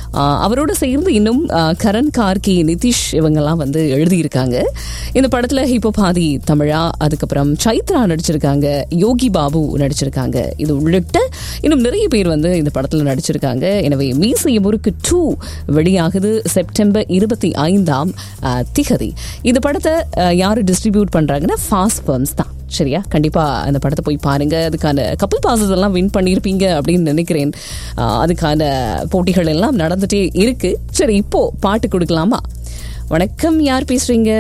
ஆஹ் அவரோட சேர்ந்து இன்னும் ஆஹ் கரண் கார்கி நிதிஷ் இவங்கெல்லாம் வந்து எழுதியிருக்காங்க இந்த படத்துல ஹிப்போபாதி தமிழா அதுக்கப்புறம் சைத்ரா நடிச்சிருக்காங்க யோகி பாபு நடிச்சிருக்காங்க இது உள்ளிட்ட இன்னும் நிறைய பேர் வந்து இந்த படத்துல நடிச்சிருக்காங்க எனவே மீசைய முறுக்கு டூ வெளியாகுது செப்டம்பர் இருபத்தி ஐந்தாம் ஆஹ், திகதி இந்த படத்தை ஆஹ், யாரு டிஸ்ட்ரிபியூட் பண்றாங்கன்னா ஃபாஸ்ட் ஃபர்ம்ஸ் தான் சரியா கண்டிப்பா அந்த படத்தை போய் பாருங்க அதுக்கான கப்பல் பாசஸ் எல்லாம் வின் பண்ணியிருப்பீங்க அப்படின்னு நினைக்கிறேன் ஆஹ், அதுக்கான போட்டிகள் எல்லாம் நடந்துட்டே இருக்கு சரி இப்போ பாட்டு கொடுக்கலாமா வணக்கம் யார் பேசுறீங்க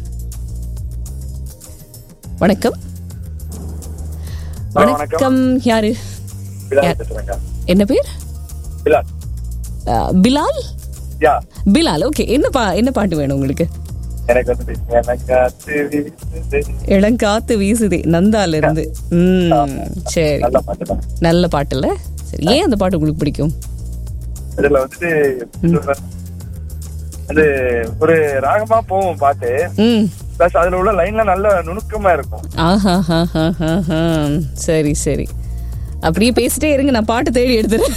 வணக்கம் வணக்கம். வணக்கம் யாரு பிலால் யா- பேசுறேங்க. என்ன பேர் பிலால் ஆஹ், பிலால் யா பிலால் ஓகே என்ன பா என்ன பாட்டு வேணும் உங்களுக்கு எனக்கு வந்து எனக்கு அத்து வீசுது. இளங்காத்து வீசுதே நந்தால இருந்து ம் சரி நல்ல பாட்டு தான் நல்ல பாட்டுல சரி ஏன் அந்த பாட்டு உங்களுக்கு பிடிக்கும் இதுல வந்துட்டு எப்படி சொல்றது? அது ஒரு ராகமா போகும் பாட்டு ம் பிளஸ் அதுல உள்ள லைன்ல நல்ல நுணுக்கமா இருக்கும் ஆஹா ஹா ஹா ஹா ஹா. சரி சரி அப்படியே பேசிட்டே இருங்க நான் பாட்டு தேடி எடுத்துறேன்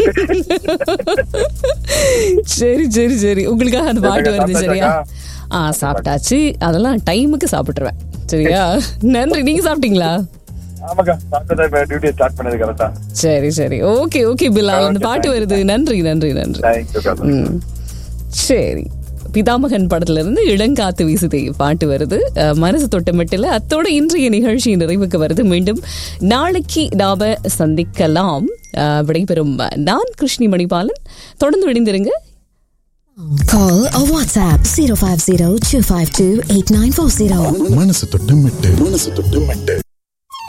சரி சரி சரி உங்களுக்காக அந்த பாட்டு வருது சரியா ஆ சாப்பிட்டாச்சு அதெல்லாம் டைமுக்கு சாப்பிட்டுருவேன் சரியா நன்றி நீங்க சாப்பிட்டீங்களா ஆமாக்கா சாப்பிட்டதா இப்ப டியூட்டியை ஸ்டார்ட் பண்ணது கரெக்டா சரி சரி ஓகே ஓகே பில்லா அந்த பாட்டு வருது நன்றி நன்றி நன்றி தேங்க்யூ ம். சரி பிதாமகன் படத்துல இருந்து இளங்காத்து வீசுதே பாட்டு வருது அஹ், மனசு தொட்டமிட்டில் அத்தோட இன்றைய நிகழ்ச்சி நிறைவுக்கு வருது மீண்டும் நாளைக்கு நாம சந்திக்கலாம் அஹ், விடைபெறும் நான் கிருஷ்ணி மணிபாலன் தொடர்ந்து விடைந்திருங்க Call or WhatsApp 050 252 8940. மனசு தொட்டு மெட்டு மனசு தொட்டு மெட்டு